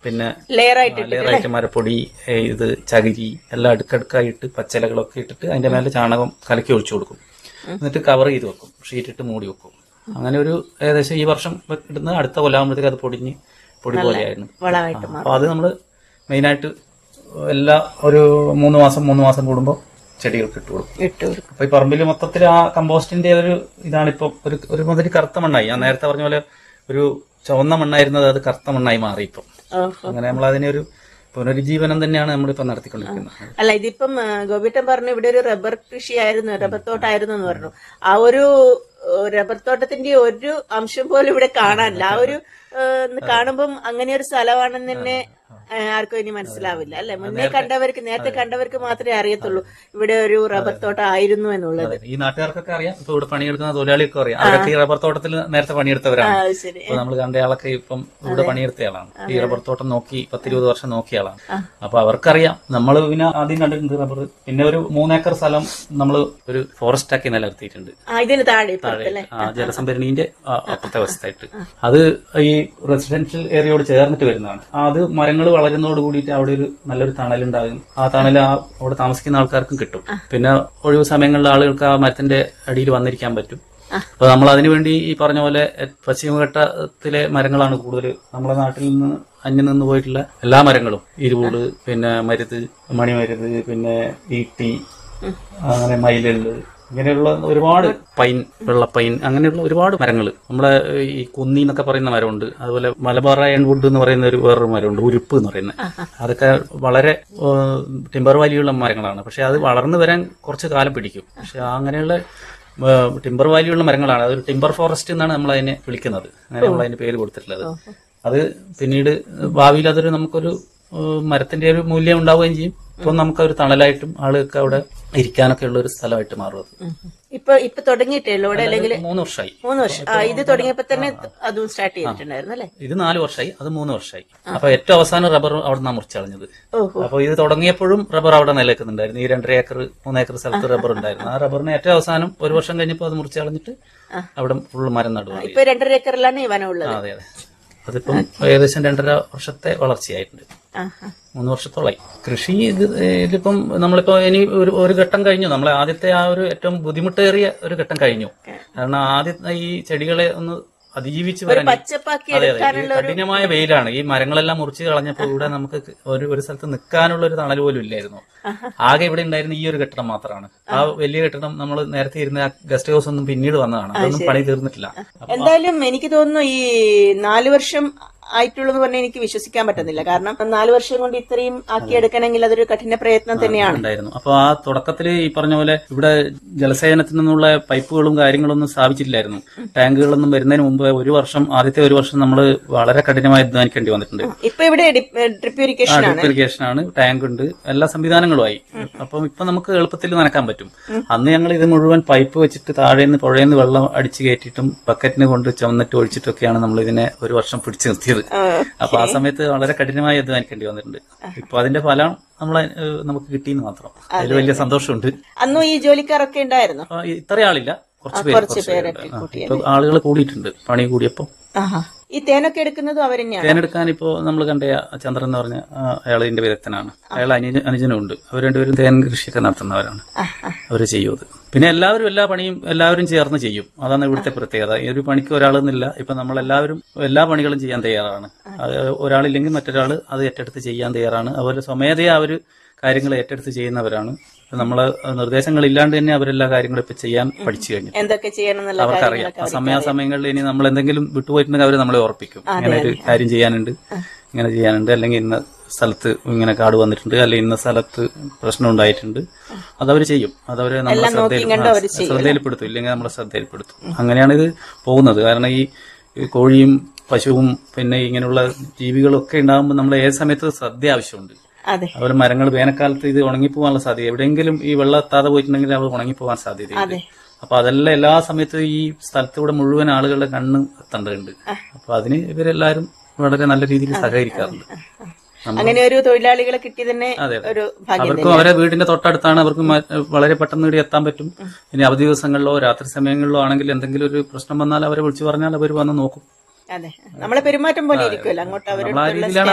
പിന്നെ ലെയർ ആയിട്ട് ലെയറായിട്ട് മരപ്പൊടി ഏ, ഇത് ചകിരി എല്ലാം അടുക്കടുക്കായിട്ട് പച്ചിലകളൊക്കെ ഇട്ടിട്ട് അതിന്റെ മേലെ ചാണകം കലക്കി ഒഴിച്ചു കൊടുക്കും എന്നിട്ട് കവർ ചെയ്ത് വെക്കും ഷീറ്റ് ഇട്ട് മൂടി വെക്കും അങ്ങനെ ഒരു ഏകദേശം ഈ വർഷം ഇടുന്ന അടുത്ത കൊല്ലാകുമ്പോഴത്തേക്ക് അത് പൊടിഞ്ഞ് പൊടി പോലെയായിരുന്നു വളമായിട്ട് അപ്പൊ അത് നമ്മള് മെയിനായിട്ട് എല്ലാ ഒരു മൂന്ന് മാസം മൂന്ന് മാസം കൂടുമ്പോൾ ചെടികൾക്ക് ഇട്ട് കൊടുക്കും ഇട്ട് കൊടുക്കും അപ്പൊ ഈ പറമ്പിൽ മൊത്തത്തിൽ ആ കമ്പോസ്റ്റിന്റെ ഒരു ഇതാണ് ഇപ്പൊ ഒരു ഒരു മുതൽ കറുത്ത മണ്ണായി ഞാൻ നേരത്തെ പറഞ്ഞ പോലെ ഒരു ചുവന്ന മണ്ണായിരുന്നത് അത് കറുത്ത മണ്ണായി മാറി ഇപ്പം ഓഹോ അങ്ങനെ നമ്മൾ അതിനെ ഒരു പുനരുജ്ജീവനം തന്നെയാണ് നമ്മളിപ്പോ നടത്തിക്കൊണ്ടിരിക്കുന്നത് അല്ല ഇതിപ്പം ആ, ഗോപിട്ടൻ പറഞ്ഞു ഇവിടെ ഒരു റബ്ബർ കൃഷിയായിരുന്നു റബ്ബർ തോട്ടായിരുന്നു എന്ന് പറഞ്ഞു ആ ഒരു ഏ, റബ്ബർ തോട്ടത്തിന്റെ ഒരു അംശം പോലും ഇവിടെ കാണാനില്ല ആ ഒരു ഏ, ഒന്ന് കാണുമ്പം അങ്ങനെ ഒരു സ്ഥലമാണെന്ന് തന്നെ ഏ, ആർക്കും ഇനി മനസ്സിലാവില്ല അല്ലെ മുന്നേ കണ്ടവർക്ക് നേരത്തെ കണ്ടവർക്ക് മാത്രമേ അറിയത്തുള്ളൂ ഇവിടെ ഒരു റബ്ബർ തോട്ടം ആയിരുന്നു എന്നുള്ളത് അതെ. ഈ നാട്ടുകാർക്കൊക്കെ അറിയാം ഇപ്പൊ ഇവിടെ പണിയെടുക്കുന്ന തൊഴിലാളികൾക്കും അറിയാം അവരൊക്കെ ഈ റബ്ബർ തോട്ടത്തിൽ നേരത്തെ പണിയെടുത്തവരാണ് ആ, ശരി ഇപ്പൊ നമ്മൾ കണ്ടയാളൊക്കെ ഇപ്പം ഇവിടെ പണിയെടുത്ത ആളാണ് ഈ റബ്ബർ തോട്ടം നോക്കി പത്തിരുപത് വർഷം നോക്കിയ ആളാണ് അപ്പൊ അവർക്കറിയാം നമ്മൾ പിന്നെ ആദ്യം കണ്ടിട്ടുണ്ട് റബ്ബർ പിന്നെ ഒരു മൂന്നേക്കർ സ്ഥലം നമ്മൾ ഒരു ഫോറസ്റ്റ് ആക്കി നിലനിർത്തിയിട്ടുണ്ട് ആ ഇതിന് താഴെ ഇപ്പുറത്തല്ലേ ആ ജലസംഭരണീന്റെ ആ, അപ്പുറത്തെ വശത്തായിട്ട് അത് ഈ റെസിഡൻഷ്യൽ ഏരിയയോട് ചേർന്നിട്ട് വരുന്നതാണ് ആ, അത് മരങ്ങൾ വളരുന്നതോട് കൂടിയിട്ട് അവിടെ ഒരു നല്ലൊരു തണലുണ്ടാകും ആ തണൽ ആ അവിടെ താമസിക്കുന്ന ആൾക്കാർക്കും കിട്ടും പിന്നെ ഒഴിവ് സമയങ്ങളിൽ ആളുകൾക്ക് ആ മരത്തിന്റെ അടിയിൽ വന്നിരിക്കാൻ പറ്റും അപ്പൊ നമ്മൾ അതിനുവേണ്ടി ഈ പറഞ്ഞ പോലെ പശ്ചിമഘട്ടത്തിലെ മരങ്ങളാണ് കൂടുതൽ നമ്മുടെ നാട്ടിൽ നിന്ന് അന്യം നിന്ന് പോയിട്ടുള്ള എല്ലാ മരങ്ങളും ഇരുവൂട് പിന്നെ മരുത് മണിമരുത് പിന്നെ ഈട്ടി അങ്ങനെ മയിലുകള് ഇങ്ങനെയുള്ള ഒരുപാട് പൈൻ വെള്ളപ്പൈൻ അങ്ങനെയുള്ള ഒരുപാട് മരങ്ങൾ നമ്മളെ ഈ കുന്നി എന്നൊക്കെ പറയുന്ന മരമുണ്ട് അതുപോലെ മലബാർ അയൺ വുഡ് എന്ന് പറയുന്ന ഒരു വേറൊരു മരമുണ്ട് ഉരുപ്പ് എന്ന് പറയുന്നത് അതൊക്കെ വളരെ ഏഹ്, ടിമ്പർ വാല്യുള്ള മരങ്ങളാണ് പക്ഷെ അത് വളർന്നു വരാൻ കുറച്ച് കാലം പിടിക്കും പക്ഷെ അങ്ങനെയുള്ള ഏഹ്, ടിമ്പർ വാല്യുള്ള മരങ്ങളാണ് അതൊരു ടിമ്പർ ഫോറസ്റ്റ് എന്നാണ് നമ്മൾ അതിനെ വിളിക്കുന്നത് അങ്ങനെ നമ്മൾ അതിന് പേര് കൊടുത്തിട്ടുള്ളത് അത് പിന്നീട് ഭാവിയിൽ അതൊരു നമുക്കൊരു ഏഹ്, മരത്തിന്റെ ഒരു മൂല്യം ഉണ്ടാവുകയും ചെയ്യും ഇപ്പൊ നമുക്കൊരു തണലായിട്ടും ആളുകൾക്ക് അവിടെ ഇരിക്കാനൊക്കെ ഉള്ള ഒരു സ്ഥലമായിട്ട് മാറും അത് ഉം. ഇപ്പൊ ഇപ്പൊ തുടങ്ങിയിട്ടേ ഉള്ളൂ ഇവിടെ അല്ലെങ്കിൽ മൂന്ന് വർഷമായി മൂന്ന് വർഷം ആ ഇത് തുടങ്ങിയപ്പോ തന്നെ അതും സ്റ്റാർട്ട് ചെയ്തിട്ടുണ്ടായിരുന്നു അല്ലേ ഇത് നാല് വർഷമായി അത് മൂന്ന് വർഷമായി അപ്പൊ ഏറ്റവും അവസാനം റബ്ബർ അവിടെ നിന്നാണ് മുറിച്ചളഞ്ഞത് ഓഹോ അപ്പൊ ഇത് തുടങ്ങിയപ്പോഴും റബ്ബർ അവിടെ നിലനിൽക്കുന്നുണ്ടായിരുന്നു ഈ രണ്ടര ഏക്കർ മൂന്ന് ഏക്കർ സ്ഥലത്ത് റബ്ബർ ഉണ്ടായിരുന്നു ആ റബ്ബറിന് ഏറ്റവും അവസാനം ഒരു വർഷം കഴിഞ്ഞപ്പോൾ അത് മുറിച്ചളഞ്ഞിട്ട് അവിടെ ഫുള്ള് മരം നടുവായി ഇപ്പൊ രണ്ടര ഏക്കറിലാണ് ഈ വനം ഉള്ളത് അതെ അതെ അതിപ്പം ഏകദേശം രണ്ടര വർഷത്തെ വളർച്ചയായിട്ടുണ്ട് ആഹാ. മൂന്ന് വർഷത്തോളായി കൃഷി ഇത് ഇതിലിപ്പം നമ്മളിപ്പോ ഇനി ഒരു ഒരു ഘട്ടം കഴിഞ്ഞു നമ്മളെ ആദ്യത്തെ ആ ഒരു ഏറ്റവും ബുദ്ധിമുട്ടേറിയ ഒരു ഘട്ടം കഴിഞ്ഞു കാരണം ആദ്യത്തെ ഈ ചെടികളെ ഒന്ന് അതിജീവിച്ച് വരാൻ പച്ചപ്പാക്കി അതെ അതെ ഈ കഠിനമായ വെയിലാണ് ഈ മരങ്ങളെല്ലാം മുറിച്ച് കളഞ്ഞപ്പോൾ ഇവിടെ നമുക്ക് ഒരു ഒരു സ്ഥലത്ത് നിൽക്കാനുള്ള ഒരു തണൽ പോലും ഇല്ലായിരുന്നു ആകെ ഇവിടെ ഉണ്ടായിരുന്ന ഈ ഒരു കെട്ടിടം മാത്രമാണ് ആ വലിയ കെട്ടിടം നമ്മൾ നേരത്തെ ഇരുന്ന ആ ഗസ്റ്റ് ഹൗസ് ഒന്നും പിന്നീട് വന്നതാണ് അതൊന്നും പണി തീർന്നിട്ടില്ല എന്തായാലും എനിക്ക് തോന്നുന്നു ഈ നാല് വർഷം ആയിട്ടുള്ളൂ എന്ന് പറഞ്ഞാൽ എനിക്ക് വിശ്വസിക്കാൻ പറ്റുന്നില്ല കാരണം നാല് വർഷം കൊണ്ട് ഇത്രയും ആക്കിയെടുക്കണമെങ്കിൽ അതൊരു കഠിന പ്രയത്നം തന്നെയാണ് ഉണ്ടായിരുന്നു അപ്പൊ ആ തുടക്കത്തിൽ ഈ പറഞ്ഞ പോലെ ഇവിടെ ജലസേചനത്തിൽ നിന്നുള്ള പൈപ്പുകളും കാര്യങ്ങളൊന്നും സ്ഥാപിച്ചിട്ടില്ലായിരുന്നു ടാങ്കുകളൊന്നും വരുന്നതിന് മുമ്പ് ഒരു വർഷം ആദ്യത്തെ ഒരു വർഷം നമ്മൾ വളരെ കഠിനമായി അധ്വാനിക്കേണ്ടി വന്നിട്ടുണ്ട് ഇപ്പൊ ഇവിടെ ഡ്രിപ്പ് ഇറിഗേഷൻ ആണ് ഇറിഗേഷൻ ആണ് ടാങ്ക് ഉണ്ട് എല്ലാ സംവിധാനങ്ങളുമായി അപ്പം ഇപ്പൊ നമുക്ക് എളുപ്പത്തിൽ നനക്കാൻ പറ്റും അന്ന് ഞങ്ങൾ ഇത് മുഴുവൻ പൈപ്പ് വെച്ചിട്ട് താഴേന്ന് പുഴയെന്ന് വെള്ളം അടിച്ചു കയറ്റിയിട്ടും ബക്കറ്റിന് കൊണ്ട് ചുമന്നിട്ട് ഒഴിച്ചിട്ടൊക്കെയാണ് നമ്മൾ ഇതിനെ ഒരു വർഷം പിടിച്ചു നിർത്തിയത് അപ്പൊ ആ സമയത്ത് വളരെ കഠിനമായി അധ്വാനിക്കേണ്ടി വന്നിട്ടുണ്ട് ഇപ്പൊ അതിന്റെ ഫലം നമ്മളെ ഏഹ്, നമുക്ക് കിട്ടിയെന്ന് മാത്രം അതിൽ വലിയ സന്തോഷമുണ്ട് അന്നും ഈ ജോലിക്കാരൊക്കെ ഉണ്ടായിരുന്നു അപ്പൊ ഇത്ര ആളില്ല കുറച്ച് പേര് കുറച്ച് കുറച്ച് പേരുണ്ട്. പേരൊക്കെ ആ, കൂട്ടിയത്. ഇപ്പൊ ആളുകൾ കൂടിയിട്ടുണ്ട് പണി കൂടിയപ്പോ ആഹാ. ഈ തേനൊക്കെ എടുക്കുന്നതും അവർ തന്നെയാണ് തേനെടുക്കാൻ ഇപ്പോ നമ്മൾ കണ്ട ആ ചന്ദ്രൻ എന്ന് പറഞ്ഞ ആ, അയാൾ ഇതിന്റെ വിദഗ്ധനാണ് അയാൾ അനുജ അനുജനും ഉണ്ട് അവർ രണ്ടുപേരും തേൻ കൃഷിയൊക്കെ നടത്തുന്നവരാണ് അവർ ചെയ്യും അത് പിന്നെ എല്ലാവരും എല്ലാ പണിയും എല്ലാവരും ചേർന്ന് ചെയ്യും അതാണ് ഇവിടുത്തെ പ്രത്യേകത ഈ ഒരു പണിക്ക് ഒരാളെന്നില്ല ഇപ്പൊ നമ്മൾ എല്ലാവരും എല്ലാ പണികളും ചെയ്യാൻ തയ്യാറാണ് അത് ഒരാളില്ലെങ്കിൽ മറ്റൊരാൾ അത് ഏറ്റെടുത്ത് ചെയ്യാൻ തയ്യാറാണ് അതുപോലെ സ്വമേധയാ അവര് കാര്യങ്ങൾ ഏറ്റെടുത്ത് ചെയ്യുന്നവരാണ് നമ്മള് നിർദ്ദേശങ്ങൾ ഇല്ലാണ്ട് തന്നെ അവരെല്ലാ കാര്യങ്ങളും ഇപ്പൊ ചെയ്യാൻ പഠിച്ചു കഴിഞ്ഞു എന്തൊക്കെ ചെയ്യണം എന്നുള്ള അവർക്കറിയാം ആ സമയാസമയങ്ങളിൽ ഇനി നമ്മൾ എന്തെങ്കിലും വിട്ടുപോയിട്ടുണ്ടെങ്കിൽ അവർ നമ്മളെ ഓർപ്പിക്കും ഇങ്ങനെ ഒരു കാര്യം ചെയ്യാനുണ്ട് ഇങ്ങനെ ചെയ്യാനുണ്ട് അല്ലെങ്കിൽ ഇന്ന സ്ഥലത്ത് ഇങ്ങനെ കാട് വന്നിട്ടുണ്ട് അല്ലെങ്കിൽ ഇന്ന സ്ഥലത്ത് പ്രശ്നം ഉണ്ടായിട്ടുണ്ട് അതവർ ചെയ്യും അതവര് നമ്മളെ ശ്രദ്ധയിൽ ആ, ശ്രദ്ധയിൽപ്പെടുത്തും ഇല്ലെങ്കിൽ നമ്മളെ ശ്രദ്ധയിൽപ്പെടുത്തും അങ്ങനെയാണ് ഇത് പോകുന്നത് കാരണം ഈ ഈ കോഴിയും പശുവും പിന്നെ ഇങ്ങനെയുള്ള ജീവികളൊക്കെ ഉണ്ടാകുമ്പോൾ നമ്മൾ ഏത് സമയത്ത് ശ്രദ്ധ ആവശ്യമുണ്ട് അതെ അതുപോലെ മരങ്ങൾ വേനൽക്കാലത്ത് ഇത് ഉണങ്ങിപ്പോകാനുള്ള സാധ്യത എവിടെയെങ്കിലും ഈ വെള്ളം എത്താതെ പോയിട്ടുണ്ടെങ്കിൽ അവർ ഉണങ്ങിപ്പോകാൻ സാധ്യതയുണ്ട് അപ്പൊ അതെല്ലാം എല്ലാ സമയത്തും ഈ സ്ഥലത്തൂടെ മുഴുവൻ ആളുകളുടെ കണ്ണ് എത്തേണ്ടതുണ്ട് അപ്പൊ അതിന് ഇവരെല്ലാരും വളരെ നല്ല രീതിയിൽ സഹകരിക്കാറുണ്ട് അങ്ങനെ ഒരു തൊഴിലാളികളെ കിട്ടി തന്നെ അതെ, അതെ. ഒരു ഭാഗ്യം അവർക്കും അവരെ വീടിന്റെ തൊട്ടടുത്താണ് അവർക്ക് മ- വളരെ പെട്ടെന്ന് ഇവിടെ എത്താൻ പറ്റും ഇനി അവധി ദിവസങ്ങളിലോ രാത്രി സമയങ്ങളിലോ ആണെങ്കിൽ എന്തെങ്കിലും ഒരു പ്രശ്നം വന്നാൽ അവരെ വിളിച്ചു പറഞ്ഞാൽ അവർ വന്ന് നോക്കും അതെ നമ്മളെ പെരുമാറ്റം പോലെ ഇരിക്കുമല്ലോ അങ്ങോട്ട് നമ്മൾ ആ അവരുടെ രീതിയിലാണ്